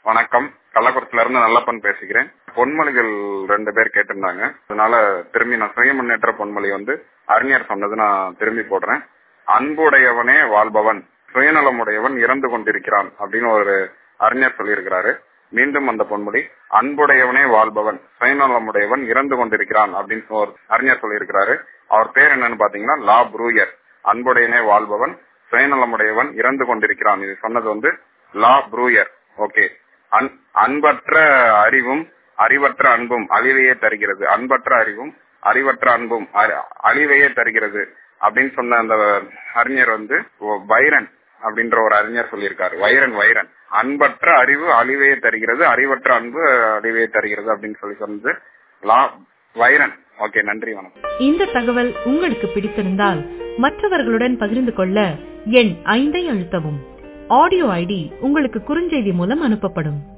வணக்கம் கள்ளக்குறிச்சில இருந்து நல்லப்பன் பேசுகிறேன் பொன்மொழிகள் ரெண்டு பேர் கேட்டிருந்தாங்க அதனால திரும்பி நான் சுய முன்னேற்ற பொன்மொழி வந்து அறிஞர் சொன்னது நான் திரும்பி போடுறேன் அன்புடையவனே வாழ்பவன் சுயநலமுடையவன் இறந்து கொண்டிருக்கிறான் அப்படின்னு ஒரு அறிஞர் சொல்லியிருக்கிறாரு மீண்டும் அந்த பொன்மொழி அன்புடையவனே வாழ்பவன் சுயநலமுடையவன் இறந்து கொண்டிருக்கிறான் அப்படின்னு ஒரு அறிஞர் சொல்லியிருக்கிறாரு அவர் பேர் என்னன்னு பாத்தீங்கன்னா லா ப்ரூயர் அன்புடையனே வாழ்பவன் சுயநலமுடையவன் இறந்து கொண்டிருக்கிறான் இது சொன்னது வந்து லா ப்ரூயர் ஓகே அன்பற்ற அறிவும் அறிவற்ற அன்பும் அழிவையே தருகிறது அன்பற்ற அறிவும் அறிவற்ற அன்பும் அழிவையே தருகிறது அப்படின்னு சொன்ன அந்த அறிஞர் வந்து வைரன் அப்படின்ற ஒரு அறிஞர் சொல்லியிருக்காரு வைரன் வைரன் அன்பற்ற அறிவு அழிவையே தருகிறது அறிவற்ற அன்பு அழிவையே தருகிறது அப்படின்னு சொல்லி சொன்னது லா வைரன் ஓகே நன்றி வணக்கம் இந்த தகவல் உங்களுக்கு பிடித்திருந்தால் மற்றவர்களுடன் பகிர்ந்து கொள்ள எண் ஐந்தை அழுத்தவும் ஆடியோ ஐடி உங்களுக்கு குறுஞ்செய்தி மூலம் அனுப்பப்படும்